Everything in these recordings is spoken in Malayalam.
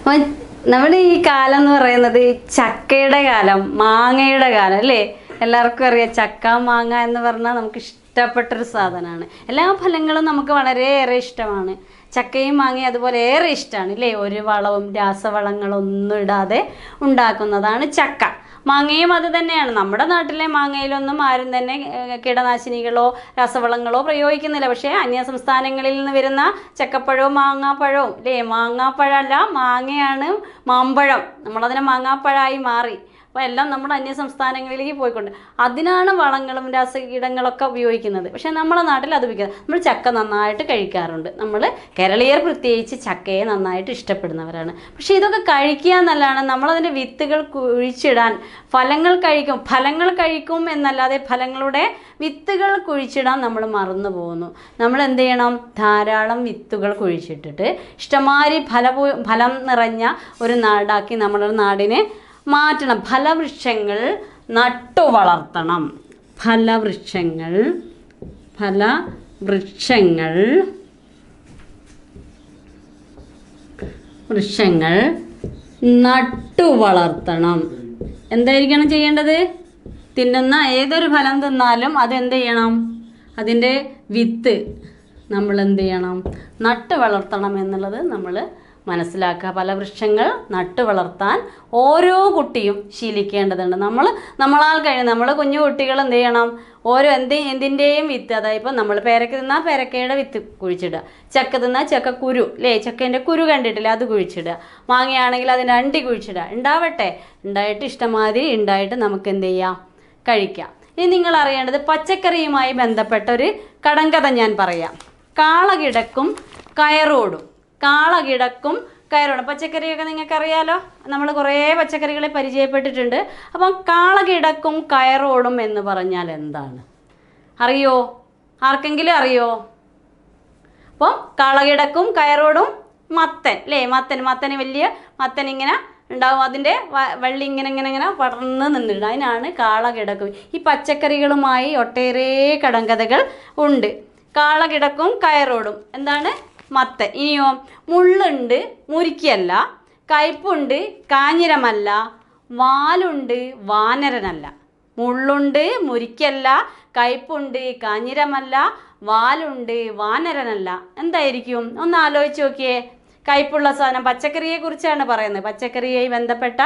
അപ്പം നമ്മുടെ ഈ കാലം എന്ന് പറയുന്നത് ചക്കയുടെ കാലം മാങ്ങയുടെ കാലം അല്ലേ എല്ലാവർക്കും അറിയാം ചക്ക മാങ്ങ എന്ന് പറഞ്ഞാൽ നമുക്ക് ഇഷ്ടപ്പെട്ടൊരു സാധനമാണ് എല്ലാ ഫലങ്ങളും നമുക്ക് വളരെയേറെ ഇഷ്ടമാണ് ചക്കയും മാങ്ങയും അതുപോലെ ഏറെ ഇഷ്ടമാണ് അല്ലേ ഒരു വളവും രാസവളങ്ങളൊന്നും ഇടാതെ ഉണ്ടാക്കുന്നതാണ് ചക്ക മാങ്ങയും അത് തന്നെയാണ് നമ്മുടെ നാട്ടിലെ മാങ്ങയിലൊന്നും ആരും തന്നെ ഏഹ്, കീടനാശിനികളോ രാസവളങ്ങളോ പ്രയോഗിക്കുന്നില്ല പക്ഷേ അന്യ സംസ്ഥാനങ്ങളിൽ നിന്ന് വരുന്ന ചക്കപ്പഴവും മാങ്ങാപ്പഴവും അല്ലേ മാങ്ങാപ്പഴമല്ല മാങ്ങയാണ് മാമ്പഴം നമ്മളതിനെ മാങ്ങാപ്പഴമായി മാറി അപ്പോൾ എല്ലാം നമ്മുടെ അന്യ സംസ്ഥാനങ്ങളിലേക്ക് പോയിക്കൊണ്ട് അതിനാണ് വളങ്ങളും രാസകീടങ്ങളൊക്കെ ഉപയോഗിക്കുന്നത് പക്ഷേ നമ്മുടെ നാട്ടിൽ അത് ഉപയോഗിക്കുന്നത് നമ്മൾ ചക്ക നന്നായിട്ട് കഴിക്കാറുണ്ട് നമ്മൾ കേരളീയർ പ്രത്യേകിച്ച് ചക്കയെ നന്നായിട്ട് ഇഷ്ടപ്പെടുന്നവരാണ് പക്ഷേ ഇതൊക്കെ കഴിക്കുക എന്നല്ലാണ് നമ്മളതിൻ്റെ വിത്തുകൾ കുഴിച്ചിടാൻ ഫലങ്ങൾ കഴിക്കും ഫലങ്ങൾ കഴിക്കും എന്നല്ലാതെ ഫലങ്ങളുടെ വിത്തുകൾ കുഴിച്ചിടാൻ നമ്മൾ മറന്നു പോകുന്നു നമ്മൾ എന്ത് ചെയ്യണം ധാരാളം വിത്തുകൾ കുഴിച്ചിട്ടിട്ട് ഇഷ്ടമാതിരി ഫല ഫലം നിറഞ്ഞ ഒരു നാടാക്കി നമ്മുടെ നാടിനെ മാറ്റണം ഫലവൃക്ഷങ്ങൾ നട്ടു വളർത്തണം ഫലവൃക്ഷങ്ങൾ ഫലവൃക്ഷങ്ങൾ വൃക്ഷങ്ങൾ നട്ടു വളർത്തണം എന്തായിരിക്കണം ചെയ്യേണ്ടത് തിന്നുന്ന ഏതൊരു ഫലം തിന്നാലും അതെന്ത് ചെയ്യണം അതിൻ്റെ വിത്ത് നമ്മൾ എന്ത് ചെയ്യണം നട്ട് വളർത്തണം എന്നുള്ളത് നമ്മൾ മനസ്സിലാക്കുക പല വൃക്ഷങ്ങൾ നട്ട് വളർത്താൻ ഓരോ കുട്ടിയും ശീലിക്കേണ്ടതുണ്ട് നമ്മൾ നമ്മളാൽ കഴിയും നമ്മൾ കുഞ്ഞു കുട്ടികൾ എന്ത് ചെയ്യണം ഓരോ എന്ത് എന്തിൻ്റെയും വിത്ത് അതായത് ഇപ്പം നമ്മൾ പേരക്ക തിന്നാൽ പേരക്കയുടെ വിത്ത് കുഴിച്ചിടുക ചക്ക തിന്നാൽ ചക്ക കുരു അല്ലേ ചക്കേൻ്റെ കുരു കണ്ടിട്ടില്ല അത് കുഴിച്ചിടുക മാങ്ങയാണെങ്കിൽ അതിൻ്റെ അണ്ടി കുഴിച്ചിടുക ഉണ്ടാവട്ടെ ഉണ്ടായിട്ട് ഇഷ്ടമാതിരി ഉണ്ടായിട്ട് നമുക്ക് എന്ത് ചെയ്യാം കഴിക്കാം ഇനി നിങ്ങൾ അറിയേണ്ടത് പച്ചക്കറിയുമായി ബന്ധപ്പെട്ട ഒരു കടങ്കഥ ഞാൻ പറയാം കാള കിടക്കും കയറോടും കാള കിടക്കും കയറോടും പച്ചക്കറിയൊക്കെ നിങ്ങൾക്ക് അറിയാലോ നമ്മൾ കുറേ പച്ചക്കറികളെ പരിചയപ്പെട്ടിട്ടുണ്ട് അപ്പം കാള കിടക്കും കയറോടും എന്ന് പറഞ്ഞാൽ എന്താണ് അറിയോ ആർക്കെങ്കിലും അറിയോ അപ്പം കാളകിടക്കും കയറോടും മത്തൻ അല്ലേ മത്തൻ മത്തന് വലിയ മത്തൻ ഇങ്ങനെ ഉണ്ടാവും അതിൻ്റെ വ- വള്ളി ഇങ്ങനെ ഇങ്ങനെ ഇങ്ങനെ പടർന്ന് നിന്നിട്ടുണ്ട് അതിനാണ് കാളകിടക്കും ഈ പച്ചക്കറികളുമായി ഒട്ടേറെ കടങ്കഥകൾ ഉണ്ട് കാളകിടക്കും കയറോടും എന്താണ് മത്തൻ ഇനിയോ മുള്ളുണ്ട് മുരിക്കല്ല കയ്പുണ്ട് കാഞ്ഞിരമല്ല വാലുണ്ട് വാനരനല്ല മുള്ളുണ്ട് മുരിക്കല്ല കയ്പുണ്ട് കാഞ്ഞിരമല്ല വാലുണ്ട് വാനരനല്ല എന്തായിരിക്കും ഒന്ന് ആലോചിച്ച് നോക്കിയേ കയ്പുള്ള സാധനം പച്ചക്കറിയെ കുറിച്ചാണ് പറയുന്നത് പച്ചക്കറിയായി ബന്ധപ്പെട്ട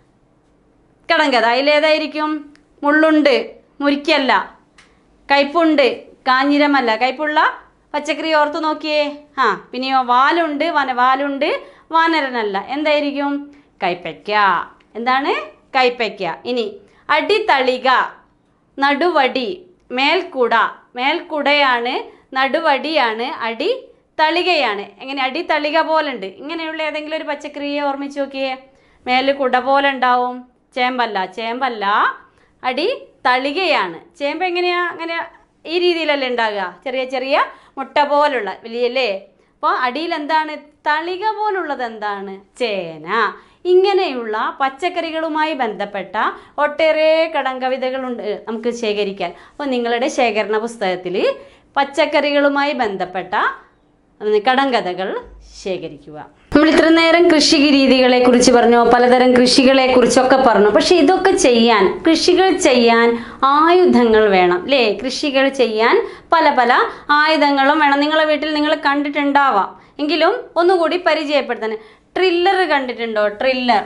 കടങ്കഥ അതിലേതായിരിക്കും മുള്ളുണ്ട് മുരിക്കല്ല കയ്പുണ്ട് കാഞ്ഞിരമല്ല കയ്പുള്ള പച്ചക്കറി ഓർത്ത് നോക്കിയേ ആ പിന്നെയോ വാലുണ്ട് വന വാലുണ്ട് വാനരനല്ല എന്തായിരിക്കും കൈപ്പയ്ക്ക എന്താണ് കൈപ്പയ്ക്ക ഇനി അടിത്തളിക നടുവടി മേൽക്കുട മേൽക്കുടയാണ് നടുവടിയാണ് അടി തളികയാണ് എങ്ങനെ അടി തളിക പോലുണ്ട് ഇങ്ങനെയുള്ള ഏതെങ്കിലും ഒരു പച്ചക്കറിയെ ഓർമ്മിച്ച് നോക്കിയേ മേല് കുട പോലെ ഉണ്ടാവും ചേമ്പല്ല ചേമ്പല്ല അടി തളികയാണ് ചേമ്പ് എങ്ങനെയാ അങ്ങനെ ഈ രീതിയിലല്ലേ ഉണ്ടാകുക ചെറിയ ചെറിയ മുട്ട പോലുള്ള വലിയല്ലേ അപ്പോൾ അടിയിൽ എന്താണ് തളിക പോലുള്ളത് എന്താണ് ചേന ഇങ്ങനെയുള്ള പച്ചക്കറികളുമായി ബന്ധപ്പെട്ട ഒട്ടേറെ കടങ്കവിതകളുണ്ട് നമുക്ക് ശേഖരിക്കാൻ അപ്പോൾ നിങ്ങളുടെ ശേഖരണ പുസ്തകത്തിൽ പച്ചക്കറികളുമായി ബന്ധപ്പെട്ട ഉം, കടങ്കഥകൾ ശേഖരിക്കുക നമ്മൾ ഇത്ര നേരം കൃഷി രീതികളെ കുറിച്ച് പറഞ്ഞു പലതരം കൃഷികളെ കുറിച്ചൊക്കെ പറഞ്ഞു പക്ഷെ ഇതൊക്കെ ചെയ്യാൻ കൃഷികൾ ചെയ്യാൻ ആയുധങ്ങൾ വേണം അല്ലേ കൃഷികൾ ചെയ്യാൻ പല പല ആയുധങ്ങളും വേണം നിങ്ങളെ വീട്ടിൽ നിങ്ങൾ കണ്ടിട്ടുണ്ടാവാം എങ്കിലും ഒന്നുകൂടി പരിചയപ്പെടുത്താൻ ട്രില്ലർ കണ്ടിട്ടുണ്ടോ ട്രില്ലർ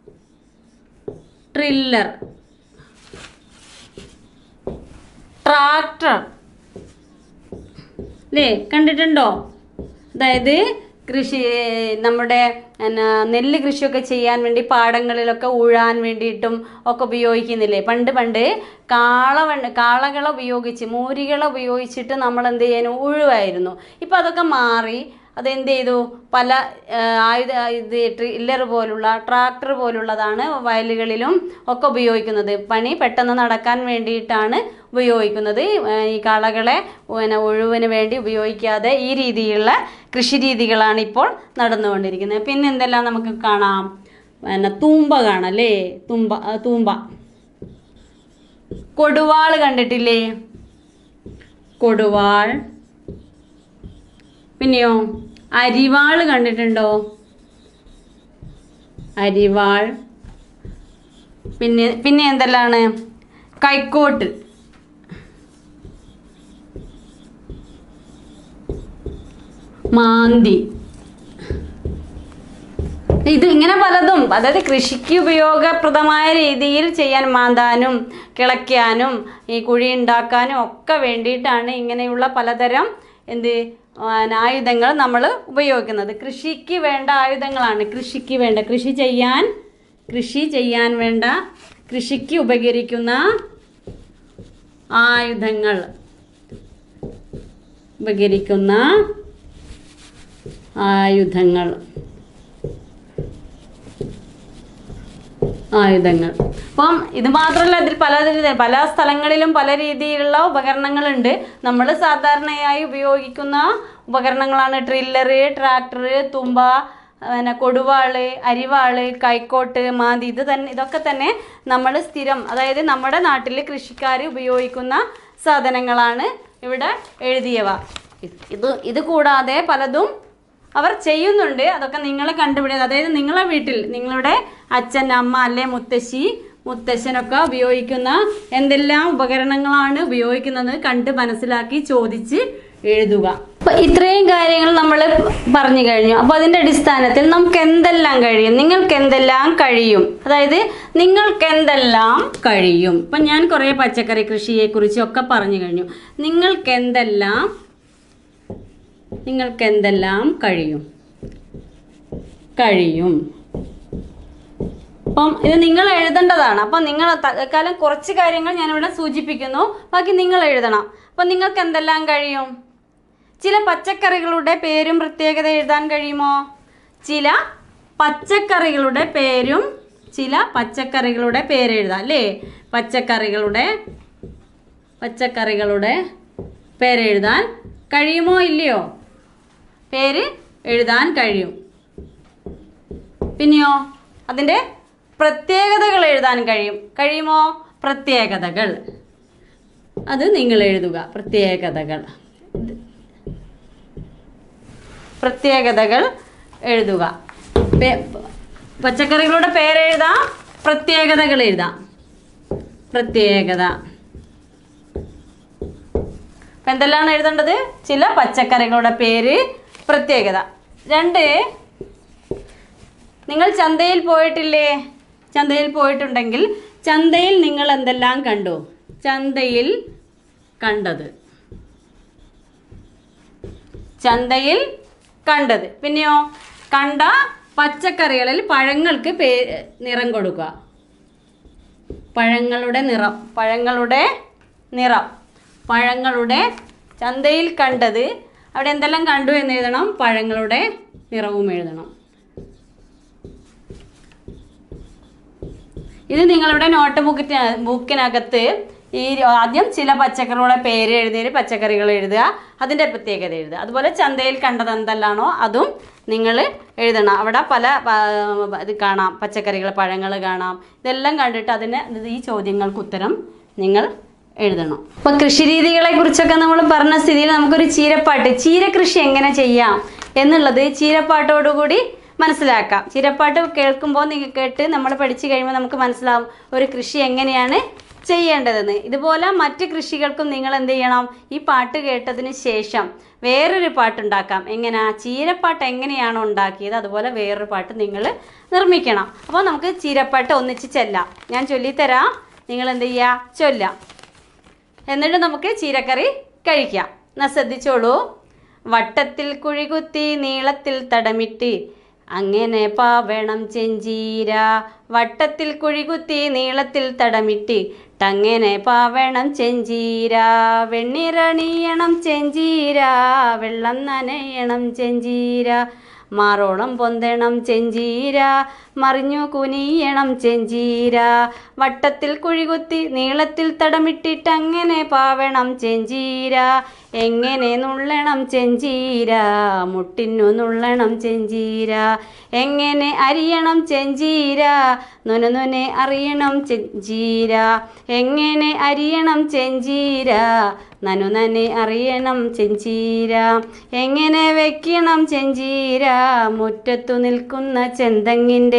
ട്രില്ലർ ട്രാക്ടർ അല്ലേ കണ്ടിട്ടുണ്ടോ അതായത് കൃഷി നമ്മുടെ എന്നാ നെല്ല് കൃഷിയൊക്കെ ചെയ്യാൻ വേണ്ടി പാടങ്ങളിലൊക്കെ ഉഴാൻ വേണ്ടിയിട്ടും ഒക്കെ ഉപയോഗിക്കുന്നില്ലേ പണ്ട് പണ്ട് കാള വണ്ട് കാളകളെ ഉപയോഗിച്ച് മൂരികളെ ഉപയോഗിച്ചിട്ട് നമ്മൾ എന്ത് ചെയ്യാൻ ഉഴുവായിരുന്നു ഇപ്പം അതൊക്കെ മാറി അതെന്ത് ചെയ്തു പല ആ, ആയുധ ഇത് ട്രില്ലർ പോലുള്ള ട്രാക്ടർ പോലുള്ളതാണ് വയലുകളിലും ഒക്കെ ഉപയോഗിക്കുന്നത് പണി പെട്ടെന്ന് നടക്കാൻ വേണ്ടിയിട്ടാണ് ഉപയോഗിക്കുന്നത് ആ, ഈ കാളകളെ പിന്നെ ഒഴിവിന് വേണ്ടി ഉപയോഗിക്കാതെ ഈ രീതിയിലുള്ള കൃഷി രീതികളാണ് ഇപ്പോൾ നടന്നുകൊണ്ടിരിക്കുന്നത് പിന്നെ എന്തെല്ലാം നമുക്ക് കാണാം പിന്നെ തൂമ്പ കാണാം അല്ലേ തുമ്പ ആ, തൂമ്പ കൊടുവാൾ കണ്ടിട്ടില്ലേ കൊടുവാൾ പിന്നെയോ അരിവാൾ കണ്ടിട്ടുണ്ടോ അരിവാൾ പിന്നെ പിന്നെ എന്തെല്ലാണ് കൈക്കോട്ട് മാന്തി ഇത് ഇങ്ങനെ പലതും അതായത് കൃഷിക്ക് ഉപയോഗപ്രദമായ രീതിയിൽ ചെയ്യാൻ മാന്താനും കിളയ്ക്കാനും ഈ കുഴി ഉണ്ടാക്കാനും ഒക്കെ വേണ്ടിയിട്ടാണ് ഇങ്ങനെയുള്ള പലതരം എന്ത് ആ, ആയുധങ്ങൾ നമ്മൾ ഉപയോഗിക്കുന്നത് കൃഷിക്ക് വേണ്ട ആയുധങ്ങളാണ് കൃഷിക്ക് വേണ്ട കൃഷി ചെയ്യാൻ കൃഷി ചെയ്യാൻ വേണ്ട കൃഷിക്ക് ഉപകരിക്കുന്ന ആയുധങ്ങൾ ഉപകരിക്കുന്ന ആയുധങ്ങൾ ആയുധങ്ങൾ അപ്പം ഇത് മാത്രമല്ല ഇതിൽ പല പല സ്ഥലങ്ങളിലും പല രീതിയിലുള്ള ഉപകരണങ്ങളുണ്ട് നമ്മൾ സാധാരണയായി ഉപയോഗിക്കുന്ന ഉപകരണങ്ങളാണ് ട്രില്ലറ് ട്രാക്ടർ തുമ്പ പിന്നെ കൊടുവാള് അരിവാള് കൈക്കോട്ട് മാന്തി ഇത് തന്നെ ഇതൊക്കെ തന്നെ നമ്മൾ സ്ഥിരം അതായത് നമ്മുടെ നാട്ടിൽ കൃഷിക്കാർ ഉപയോഗിക്കുന്ന സാധനങ്ങളാണ് ഇവിടെ എഴുതിയവ ഇത് ഇത് കൂടാതെ പലതും അവർ ചെയ്യുന്നുണ്ട് അതൊക്കെ നിങ്ങൾ കണ്ടുപിടിക്കുക അതായത് നിങ്ങളെ വീട്ടിൽ നിങ്ങളുടെ അച്ഛൻ അമ്മ അല്ലെ മുത്തശ്ശി മുത്തശ്ശനൊക്കെ ഉപയോഗിക്കുന്ന എന്തെല്ലാം ഉപകരണങ്ങളാണ് ഉപയോഗിക്കുന്നത് കണ്ട് മനസ്സിലാക്കി ചോദിച്ച് എഴുതുക അപ്പൊ ഇത്രയും കാര്യങ്ങൾ നമ്മൾ പറഞ്ഞു കഴിഞ്ഞു അപ്പൊ അതിന്റെ അടിസ്ഥാനത്തിൽ നമുക്ക് എന്തെല്ലാം കഴിയും നിങ്ങൾക്ക് എന്തെല്ലാം കഴിയും അതായത് നിങ്ങൾക്ക് എന്തെല്ലാം കഴിയും ഇപ്പൊ ഞാൻ കുറേ പച്ചക്കറി കൃഷിയെ കുറിച്ചൊക്കെ പറഞ്ഞു കഴിഞ്ഞു നിങ്ങൾക്ക് എന്തെല്ലാം നിങ്ങൾക്ക് എന്തെല്ലാം കഴിയും കഴിയും അപ്പം ഇത് നിങ്ങൾ എഴുതേണ്ടതാണ് അപ്പം നിങ്ങൾ തൽക്കാലം കുറച്ച് കാര്യങ്ങൾ ഞാനിവിടെ സൂചിപ്പിക്കുന്നു ബാക്കി നിങ്ങൾ എഴുതണം അപ്പം നിങ്ങൾക്ക് എന്തെല്ലാം കഴിയും ചില പച്ചക്കറികളുടെ പേരും പ്രത്യേകത എഴുതാൻ കഴിയുമോ ചില പച്ചക്കറികളുടെ പേരും ചില പച്ചക്കറികളുടെ പേര് എഴുതാം അല്ലേ പച്ചക്കറികളുടെ പച്ചക്കറികളുടെ പേരെഴുതാൻ കഴിയുമോ ഇല്ലയോ പേര് എഴുതാൻ കഴിയും പിന്നെയോ അതിൻ്റെ പ്രത്യേകതകൾ എഴുതാൻ കഴിയും കഴിയുമോ പ്രത്യേകതകൾ അത് നിങ്ങൾ എഴുതുക പ്രത്യേകതകൾ പ്രത്യേകതകൾ എഴുതുക പേ- പച്ചക്കറികളുടെ പേരെഴുതാം പ്രത്യേകതകൾ എഴുതാം പ്രത്യേകത അപ്പം എന്തെല്ലാം എഴുതേണ്ടത് ചില പച്ചക്കറികളുടെ പേര് പ്രത്യേകത രണ്ട് നിങ്ങൾ ചന്തയിൽ പോയിട്ടില്ലേ ചന്തയിൽ പോയിട്ടുണ്ടെങ്കിൽ ചന്തയിൽ നിങ്ങൾ എന്തെല്ലാം കണ്ടു ചന്തയിൽ കണ്ടത് ചന്തയിൽ കണ്ടത് പിന്നെയോ കണ്ട പച്ചക്കറികളിൽ പഴങ്ങൾക്ക് പേ നിറം കൊടുക്കുക പഴങ്ങളുടെ നിറം പഴങ്ങളുടെ നിറം പഴങ്ങളുടെ ചന്തയിൽ കണ്ടത് അവിടെ എന്തെല്ലാം കണ്ടു എന്ന് എഴുതണം പഴങ്ങളുടെ നിറവും എഴുതണം ഇത് നിങ്ങളുടെ നോട്ട് ബുക്കിന് ബുക്കിനകത്ത് ഈ ആദ്യം ചില പച്ചക്കറികളുടെ പേര് എഴുതിയിട്ട് പച്ചക്കറികൾ എഴുതുക അതിൻ്റെ പ്രത്യേകത എഴുതുക അതുപോലെ ചന്തയിൽ കണ്ടത് എന്തെല്ലാണോ അതും നിങ്ങൾ എഴുതണം അവിടെ പല പ- ഇത് കാണാം പച്ചക്കറികൾ പഴങ്ങൾ കാണാം ഇതെല്ലാം കണ്ടിട്ട് അതിന് ഇത് ഈ ചോദ്യങ്ങൾക്ക് ഉത്തരം നിങ്ങൾ എഴുതണം അപ്പോൾ കൃഷി രീതികളെ കുറിച്ചൊക്കെ നമ്മൾ പറഞ്ഞ സ്ഥിതിയിൽ നമുക്കൊരു ചീരപ്പാട്ട് ചീരകൃഷി എങ്ങനെ ചെയ്യാം എന്നുള്ളത് ചീരപ്പാട്ടോടുകൂടി മനസ്സിലാക്കാം ചീരപ്പാട്ട് കേൾക്കുമ്പോൾ നിങ്ങൾ കേട്ട് നമ്മൾ പഠിച്ചു കഴിയുമ്പോൾ നമുക്ക് മനസ്സിലാവും ഒരു കൃഷി എങ്ങനെയാണ് ചെയ്യേണ്ടതെന്ന് ഇതുപോലെ മറ്റ് കൃഷികൾക്കും നിങ്ങൾ എന്ത് ചെയ്യണം ഈ പാട്ട് കേട്ടതിന് ശേഷം വേറൊരു പാട്ടുണ്ടാക്കാം എങ്ങനെയാ ചീരപ്പാട്ട് എങ്ങനെയാണോ ഉണ്ടാക്കിയത് അതുപോലെ വേറൊരു പാട്ട് നിങ്ങൾ നിർമ്മിക്കണം അപ്പോൾ നമുക്ക് ചീരപ്പാട്ട് ഒന്നിച്ച് ചെല്ലാം ഞാൻ ചൊല്ലിത്തരാം നിങ്ങൾ എന്ത് ചെയ്യുക ചൊല്ലാം എന്നിട്ട് നമുക്ക് ചീരക്കറി കഴിക്കാം എന്നാ ശ്രദ്ധിച്ചോളൂ വട്ടത്തിൽ കുഴികുത്തി നീളത്തിൽ തടമിട്ട് അങ്ങനെ പാവണം ചെഞ്ചീര വട്ടത്തിൽ കുഴികുത്തി നീളത്തിൽ തടമിട്ട് ടങ്ങനെ പാവണം ചെഞ്ചീര വെണ്ണിറണിയണം ചെഞ്ചീര വെള്ളം നനയണം ചെഞ്ചീര മാറോളം പൊന്തണം ചെഞ്ചീര മറിഞ്ഞു കുനിയണം ചെഞ്ചീര വട്ടത്തിൽ കുഴികുത്തി നീളത്തിൽ തടമിട്ടിട്ടങ്ങനെ പാവണം ചെഞ്ചീര എങ്ങനെ നുള്ളണം ചെഞ്ചീര മുട്ടിനു നുള്ളണം ചെഞ്ചീര എങ്ങനെ അരിയണം ചെഞ്ചീര നുനനുനെ അറിയണം ചെഞ്ചീര എങ്ങനെ അരിയണം ചെഞ്ചീര നനു നനെ അറിയണം ചെഞ്ചീര എങ്ങനെ വെക്കണം ചെഞ്ചീര മുറ്റത്തു നിൽക്കുന്ന ചെന്തങ്ങിൻ്റെ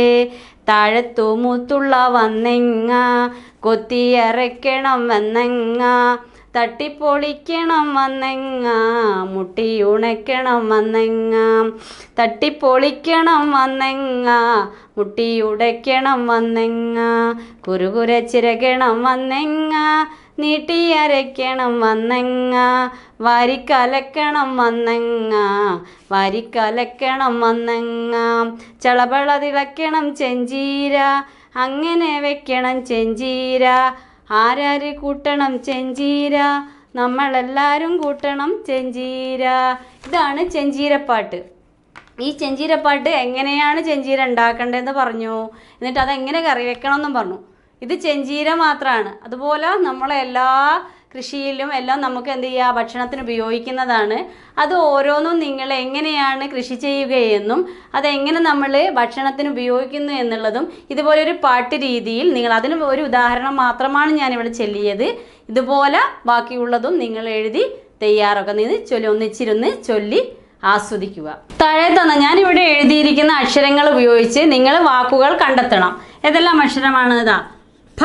താഴത്തു മുത്തുള്ള വന്നെങ്ങ കൊത്തിയറയ്ക്കണം വന്നെങ്ങ തട്ടിപ്പൊളിക്കണം വന്നെങ്ങ മുട്ടിയുണയ്ക്കണം വന്നെങ്ങ തട്ടിപ്പൊളിക്കണം വന്നെങ്ങ മുട്ടിയുടയ്ക്കണം വന്നെങ്ങ കുരുകുര ചിരകണം വന്നെങ്ങ നീട്ടിയരയ്ക്കണം വന്നെങ്ങ വാരിക്കലക്കണം വന്നെങ്ങ വാരിക്കലക്കണം വന്നെങ്ങ ചളബള തിളയ്ക്കണം ചെഞ്ചീര അങ്ങനെ വെക്കണം ചെഞ്ചീര ആരാര് കൂട്ടണം ചെഞ്ചീര നമ്മളെല്ലാവരും കൂട്ടണം ചെഞ്ചീര ഇതാണ് ചെഞ്ചീരപ്പാട്ട് ഈ ചെഞ്ചീരപ്പാട്ട് എങ്ങനെയാണ് ചെഞ്ചീര ഉണ്ടാക്കേണ്ടതെന്ന് പറഞ്ഞു എന്നിട്ട് അതെങ്ങനെ കറി വെക്കണം എന്നും പറഞ്ഞു ഇത് ചെഞ്ചീര മാത്രമാണ് അതുപോലെ നമ്മളെ എല്ലാ കൃഷിയിലും എല്ലാം നമുക്ക് എന്ത് ചെയ്യുക ഭക്ഷണത്തിന് ഉപയോഗിക്കുന്നതാണ് അത് ഓരോന്നും നിങ്ങൾ എങ്ങനെയാണ് കൃഷി ചെയ്യുകയെന്നും അതെങ്ങനെ നമ്മൾ ഭക്ഷണത്തിന് ഉപയോഗിക്കുന്നു എന്നുള്ളതും ഇതുപോലെ ഒരു പാട്ട് രീതിയിൽ നിങ്ങൾ അതിന് ഒരു ഉദാഹരണം മാത്രമാണ് ഞാനിവിടെ ചൊല്ലിയത് ഇതുപോലെ ബാക്കിയുള്ളതും നിങ്ങൾ എഴുതി തയ്യാറൊക്കെ നിന്ന് ചൊല്ലി ഒന്നിച്ചിരുന്ന് ചൊല്ലി ആസ്വദിക്കുക താഴെ തന്ന ഞാൻ ഇവിടെ എഴുതിയിരിക്കുന്ന അക്ഷരങ്ങൾ ഉപയോഗിച്ച് നിങ്ങൾ വാക്കുകൾ കണ്ടെത്തണം ഏതെല്ലാം അക്ഷരമാണ് ഇതാ ഫ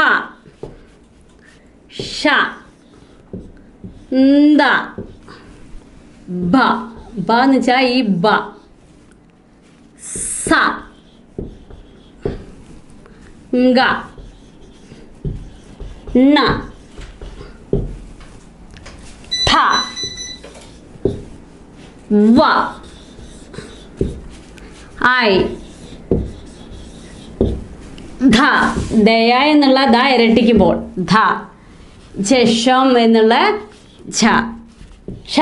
ഷ ന്ത ബ ബ എന്ന് വെച്ചാൽ ഈ ബ സ ഗ ണ ഠ വ ഐ ധ ദയ എന്നുള്ള ധ ഇരട്ടിക്കുമ്പോൾ ധ ജഷം എന്നുള്ള ഝ ഷ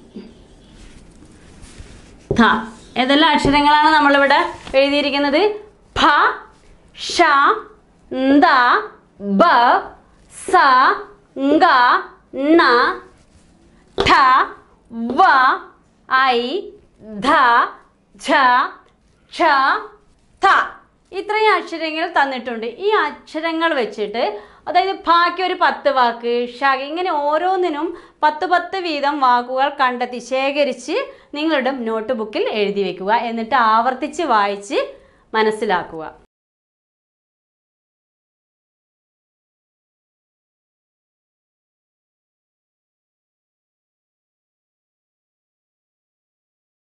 ധ ഏതെല്ലാം അക്ഷരങ്ങളാണ് നമ്മളിവിടെ എഴുതിയിരിക്കുന്നത് ഫ ഷ ന്ത ബ സ ഗ ണ ഠ വ ഐ ധ ഝ ക്ഷ ഥ ഇത്രയും അക്ഷരങ്ങൾ തന്നിട്ടുണ്ട് ഈ അക്ഷരങ്ങൾ വെച്ചിട്ട് അതായത് ഭാഗ്യ ഒരു പത്ത് വാക്ക് ഷ ഇങ്ങനെ ഓരോന്നിനും പത്ത് പത്ത് വീതം വാക്കുകൾ കണ്ടെത്തി ശേഖരിച്ച് നിങ്ങളുടെ നോട്ട് ബുക്കിൽ എഴുതി വെക്കുക എന്നിട്ട് ആവർത്തിച്ച് വായിച്ച് മനസ്സിലാക്കുക